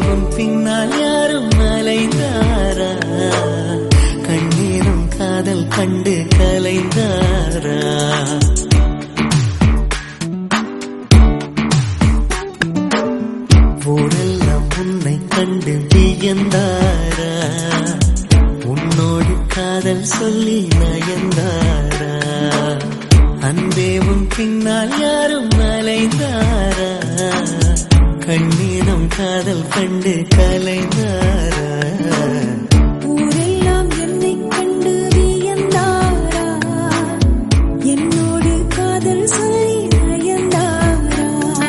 உன் பின்னால் யாரும் அலைந்தாரா கண்ணீரும் காதல் கண்டு கலைந்தாரா ஊரெல்லாம் உன்னை கண்டு வியந்தாரா உன்னோடு காதல் சொல்லி நயந்தாரா அன்பே உன் பின்னால் யாரும் அலைந்தாரா கண்ணீரம் காதல் கண்டு கலைந்தாரா ஊரெல்லாம் என்னைக் கண்டு வியந்தாரா என்னோடு காதல் சொல்லி நயந்தாரா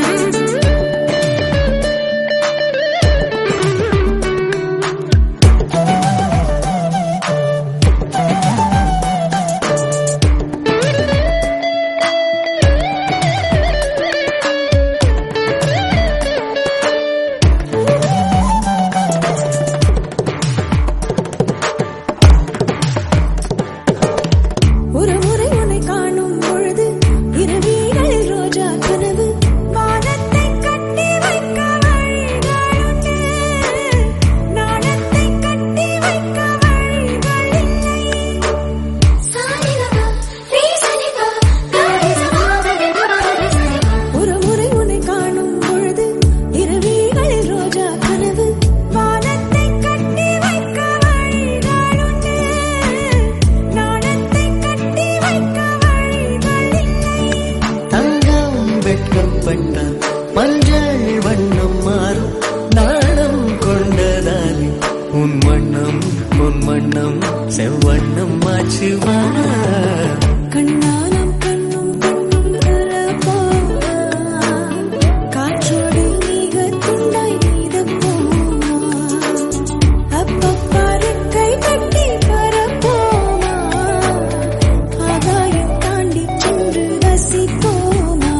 ஒரு முறை உன்னை காணும் பொழுது இரவிகளில் ரோஜா கனவு வானத்தை கட்டி வைக்க வழிகளுண்டு நாணத்தை கட்டி வைக்க வழிகளில்லை ஒரு முறை உன்னை காணும் பொழுது இரவிகளில் ரோஜா கனவு வானத்தை கட்டி வைக்க வழிகளுண்டு நாணத்தை கட்டி வைக்க வழிகளில்லை தங்கம் வெட்கப்பட்டால் மஞ்சள் வண்ணம் மாறும் நாணம் கொண்டதாலே உன் வண்ணம் உன் வண்ணம் செவ்வண்ணம் மாற்றுவா கண்ணானம் கண்ணும் கண்ணும் கலப்போமா காற்றோடு நீக துண்டாய் நீதப்போமா அப்பப்பா ரெக்கை கட்டி பரப்போமா ஆகாயம் தாண்டி சென்று ரசிப்போமா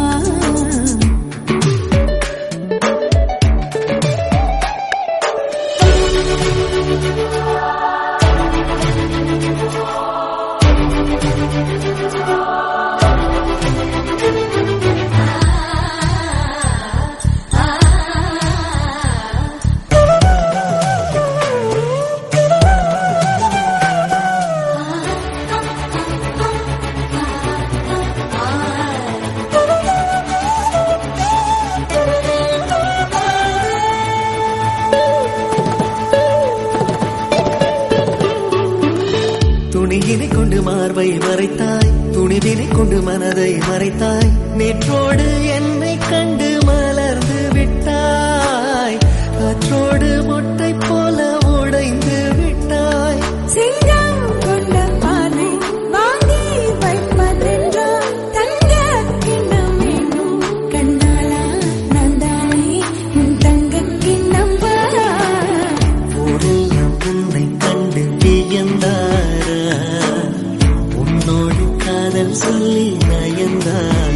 துணியினை கொண்டு மார்பை மறைத்தாய் துணிவினை கொண்டு மனதை மறைத்தாய் நேற்றோடு என்னை கண்டு மலர்ந்து விட்டாய் காற்றோடு மொட்டை போல உடைந்து விட்டாய் சிங்கம் கொண்ட பார்வை வாங்கி வைப்பதென்றால் தங்க கிண்ணம் வேணும் கண்ணாலா நந்தானே உன் தங்க கிண்ணம் வரா ஊரெல்லாம் உன்னை கண்டு வியந்தாரா உன்னோடு காதல் சொல்லி நயந்தாரா